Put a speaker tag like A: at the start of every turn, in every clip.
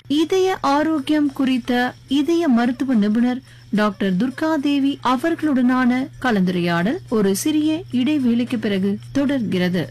A: இதய ஆரோக்கியம் குறித்த இதய மருத்துவ நிபுணர் டாக்டர் துர்கா தேவி அவர்களுடனான கலந்துரையாடல் ஒரு சிறிய இடைவேளைக்கு பிறகு தொடர்கிறது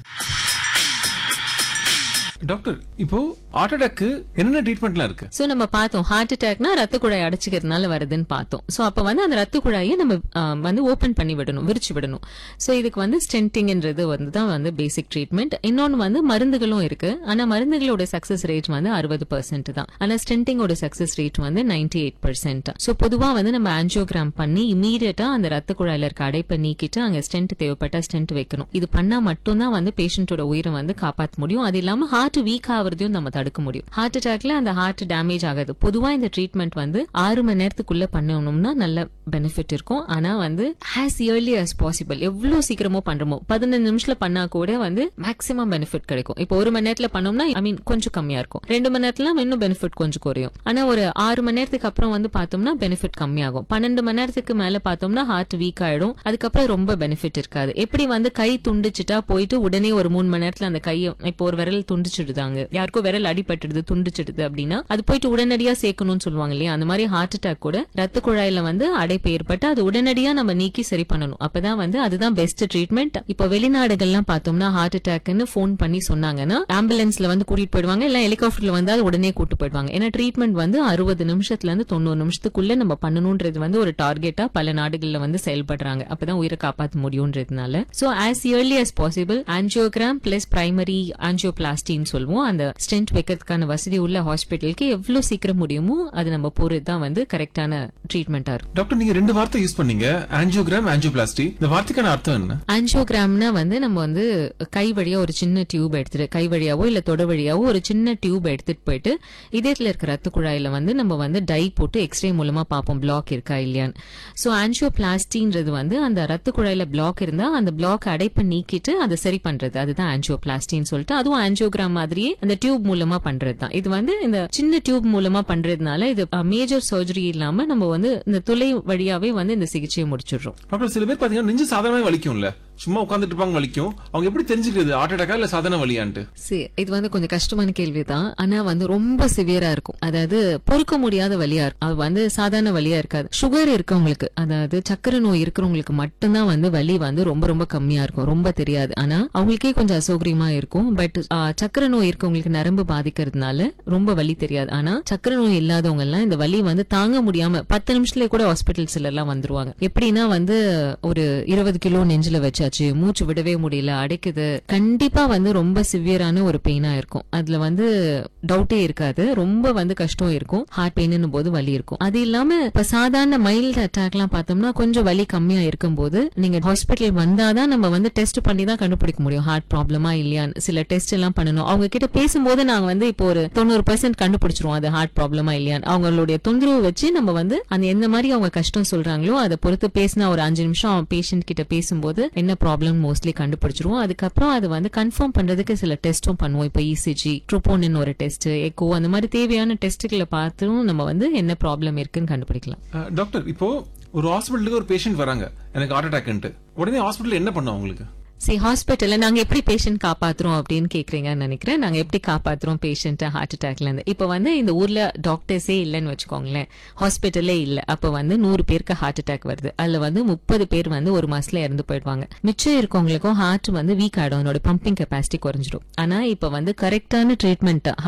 B: டாக்டர் இப்போ ஹார்ட் அட்டாக்கு என்னென்ன ட்ரீட்மெண்ட்லாம் இருக்கு
C: சோ நம்ம பார்த்தோம் ஹார்ட் அட்டாக்னா ரத்த குழாய் அடைச்சிக்கிறதுனால வருதுன்னு பார்த்தோம் சோ அப்ப வந்து அந்த ரத்த குழாயை நம்ம ஆ, வந்து ஓபன் பண்ணி விடணும் விரிச்சு விடணும் சோ இதுக்கு வந்து ஸ்டென்டிங்ன்றது வந்து தான் வந்து பேசிக் ட்ரீட்மெண்ட் இன்னொன்னு வந்து மருந்துகளும் இருக்கு ஆனா மருந்துகளோட சக்சஸ் ரேட் வந்து அறுபது பர்சன்ட் தான் ஆனா ஸ்டென்டிங்கோட சக்சஸ் ரேட் வந்து நைன்டி எயிட் பர்சன்ட் சோ பொதுவா வந்து நம்ம ஆன்ஜியோகிராம் பண்ணி இமீடியட்டா அந்த ரத்த குழாயில இருக்க அடைப்பை நீக்கிட்டு அங்க ஸ்டென்ட் தேவைப்பட்டா ஸ்டென்ட் வைக்கணும் இது பண்ணா மட்டும்தான் வந்து பேஷண்டோட உயிரை வந்து காப்பாற்ற முடியும் அது இல்லாம ஹார்ட் வீக் ஆகுறதையும் நம்ம தடுக்க முடியும் ஹார்ட் அட்டாக்ல அந்த ஹார்ட் டேமேஜ் ஆகாது பொதுவா இந்த ட்ரீட்மெண்ட் வந்து ஆறு மணி நேரத்துக்குள்ள பண்ணணும்னா நல்ல பெனிஃபிட் இருக்கும் ஆனா வந்து ஆஸ் இயர்லி as பாசிபிள் எவ்வளவு சீக்கிரமோ பண்றோமோ பதினஞ்சு நிமிஷத்துல பண்ணா கூட வந்து மேக்ஸிமம் பெனிஃபிட் கிடைக்கும் இப்போ ஒரு மணி நேரத்துல பண்ணோம்னா ஐ மீன் கொஞ்சம் கம்மியா இருக்கும் ரெண்டு மணி நேரத்துல இன்னும் பெனிஃபிட் கொஞ்சம் குறையும் ஆனா ஒரு ஆறு மணி நேரத்துக்கு அப்புறம் வந்து பார்த்தோம்னா பெனிஃபிட் கம்மியாகும் பன்னெண்டு மணி நேரத்துக்கு மேல பார்த்தோம்னா ஹார்ட் வீக் ஆயிடும் அதுக்கப்புறம் ரொம்ப பெனிஃபிட் இருக்காது எப்படி வந்து கை துண்டிச்சிட்டா போயிட்டு உடனே ஒரு மூணு மணி நேரத்துல அந்த கையை இப்போ ஒரு விரல் துண்டிச்சிடுதாங்க யாருக்கோ விரல் அடிபட்டுடுது துண்டிச்சிடுது அப்படின்னா அது போயிட்டு உடனடியா சேர்க்கணும்னு சொல்லுவாங்க இல்லையா அந்த மாதிரி ஹார்ட் அட்டாக் கூட ரத்த குழாயில வந்து அடைப்பு ஏற்பட்டு அது உடனடியா நம்ம நீக்கி சரி பண்ணணும் அப்பதான் வந்து அதுதான் பெஸ்ட் ட்ரீட்மெண்ட் இப்போ வெளிநாடுகள்லாம் பார்த்தோம்னா ஹார்ட் அட்டாக்னு ஃபோன் பண்ணி சொன்னாங்கன்னா ஆம்புலன்ஸ்ல வந்து கூட்டிட்டு போயிடுவாங்க இல்ல ஹெலிகாப்டர்ல வந்து அது உடனே கூட்டு போயிடுவாங்க ஏன்னா ட்ரீட்மெண்ட் வந்து அறுபது நிமிஷத்துல இருந்து தொண்ணூறு நிமிஷத்துக்குள்ள நம்ம பண்ணணும்ன்றது வந்து ஒரு டார்கெட்டா பல நாடுகள்ல வந்து செயல்படுறாங்க அப்பதான் உயிரை காப்பாற்ற முடியும்ன்றதுனால so as early as possible angiogram plus primary ஆன்ஜியோபிளாஸ்டின்னு சொல்லுவோம் அந்த ஸ்டென்ட் வைக்கிறதுக்கான வசதி உள்ள ஹாஸ்பிட்டலுக்கு எவ்வளவு சீக்கிரம் முடியுமோ அது நம்ம போறது தான் வந்து கரெக்டான ட்ரீட்மெண்டா இருக்கும்
B: டாக்டர் நீங்க ரெண்டு வார்த்தை யூஸ் பண்ணீங்க ஆன்ஜியோகிராம் ஆன்ஜியோபிளாஸ்டி இந்த வார்த்தைக்கான அர்த்தம் என்ன
C: ஆன்ஜியோகிராம்னா வந்து நம்ம வந்து கை வழியா ஒரு சின்ன டியூப் எடுத்துட்டு கை வழியாவோ இல்ல தொட வழியாவோ ஒரு சின்ன டியூப் எடுத்துட்டு போயிட்டு இதயத்துல இருக்க ரத்த குழாயில வந்து நம்ம வந்து டை போட்டு எக்ஸ்ரே மூலமா பார்ப்போம் பிளாக் இருக்கா இல்லையான்னு சோ ஆன்ஜியோபிளாஸ்டின்றது வந்து அந்த ரத்த குழாயில பிளாக் இருந்தா அந்த பிளாக் அடைப்பை நீக்கிட்டு அதை சரி பண்றது அதுதான் ஆன்ஜியோபிளாஸ்டின்னு சொல்லிட்டு அதுவும் ஆன்ஜியோகிராம் மாதிரியே அந்த டியூப் மூலமா பண்றது தான் இது வந்து இந்த சின்ன டியூப் மூலமா பண்றதுனால இது மேஜர் சர்ஜரி இல்லாம நம்ம வந்து இந்த துளை வழியாவே வந்து இந்த சிகிச்சையை முடிச்சிடுறோம்
B: டாக்டர் சில பேர் பாத்தீங்கன்னா நெஞ்சு சாதாரண வலிக்கும்ல சும்மா உட்காந்துட்டு இருப்பாங்க வலிக்கும் அவங்க எப்படி தெரிஞ்சுக்கிறது ஹார்ட் அட்டாக்கா இல்ல சாதாரண வலியான்ட்டு
C: சரி இது வந்து கொஞ்சம் கஷ்டமான கேள்விதான் ஆனா வந்து ரொம்ப சிவியரா இருக்கும் அதாவது பொறுக்க முடியாத வலியா இருக்கும் அது வந்து சாதாரண வலியா இருக்காது சுகர் இருக்கவங்களுக்கு அதாவது சக்கரை நோய் இருக்கிறவங்களுக்கு மட்டும்தான் வந்து வலி வந்து ரொம்ப ரொம்ப கம்மியா இருக்கும் ரொம்ப தெரியாது ஆனா அவங்களுக்கே கொஞ்சம் அசௌகரியமா இருக்கும் பட் சக்கரை நோய் இருக்கவங்களுக்கு நரம்பு பாதிக்கிறதுனால ரொம்ப வலி தெரியாது ஆனா சக்கரை நோய் இல்லாதவங்க எல்லாம் இந்த வலி வந்து தாங்க முடியாம பத்து நிமிஷத்துல கூட ஹாஸ்பிட்டல்ஸ்ல எல்லாம் வந்துருவாங்க எப்படின்னா வந்து ஒரு இருபது கிலோ நெஞ்சில வச்சாச்சு மூச்சு விடவே முடியல அடைக்குது கண்டிப்பா வந்து ரொம்ப சிவியரான ஒரு பெயினா இருக்கும் அதுல வந்து டவுட்டே இருக்காது ரொம்ப வந்து கஷ்டம் இருக்கும் ஹார்ட் பெயின் போது வலி இருக்கும் அது இல்லாம இப்ப சாதாரண மைல்டு அட்டாக் எல்லாம் பார்த்தோம்னா கொஞ்சம் வலி கம்மியா இருக்கும்போது நீங்க ஹாஸ்பிட்டல் வந்தாதான் நம்ம வந்து டெஸ்ட் பண்ணி தான் கண்டுபிடிக்க முடியும் ஹார்ட் ப்ராப்ளமா இல்லையான்னு சில டெஸ்ட் எல்லாம் பண்ணணும் அவங்க கிட்ட பேசும்போது நாங்க வந்து இப்போ ஒரு தொண்ணூறு பர்சன்ட் கண்டுபிடிச்சிருவோம் அது ஹார்ட் ப்ராப்ளமா இல்லையான்னு அவங்களுடைய தொந்தரவு வச்சு நம்ம வந்து அந்த எந்த மாதிரி அவங்க கஷ்டம் சொல்றாங்களோ அதை பொறுத்து பேசினா ஒரு அஞ்சு நிமிஷம் பேஷண்ட் கிட்ட பேசும்போது என்ன ப்ராப்ளம் மோஸ்ட்லி கண்டுபிடிச்சிருவோம் அதுக்கப்புறம் அது வந்து கன்ஃபார்ம் பண்றதுக்கு சில டெஸ்ட்டும் பண்ணுவோம் இப்போ இசிஜி ட்ரோபோனின் ஒரு டெஸ்ட் எக்கோ அந்த மாதிரி தேவையான டெஸ்ட்டுகளை பார்த்தும் நம்ம வந்து என்ன ப்ராப்ளம் இருக்குன்னு கண்டுபிடிக்கலாம்
B: அஹ், டாக்டர் இப்போ ஒரு ஹாஸ்பிட்டலுக்கு ஒரு பேஷண்ட் வராங்க எனக்கு ஹார்ட் அட்டாக்ன்ட்டு உடனே ஹாஸ்பிட்டல் என்ன பண்ணும் அவங்களுக்கு
C: சரி ஹாஸ்பிட்டல்ல நாங்க எப்படி பேஷண்ட் காப்பாத்துறோம் அப்படின்னு கேக்குறீங்கன்னு நினைக்கிறேன் நாங்க எப்படி காப்பாத்துறோம் பேஷண்ட் ஹார்ட் அட்டாக்ல இருந்து இப்ப வந்து இந்த ஊர்ல டாக்டர்ஸே இல்லைன்னு வச்சுக்கோங்களேன் ஹாஸ்பிட்டலே இல்ல அப்ப வந்து நூறு பேருக்கு ஹார்ட் அட்டாக் வருது அதுல வந்து முப்பது பேர் வந்து ஒரு மாசத்துல இறந்து போயிடுவாங்க மிச்சம் இருக்கவங்களுக்கும் ஹார்ட் வந்து வீக் ஆயிடும் அதோட பம்பிங் கெப்பாசிட்டி குறைஞ்சிடும் ஆனா இப்ப வந்து கரெக்டான ட்ரீட்மெண்ட்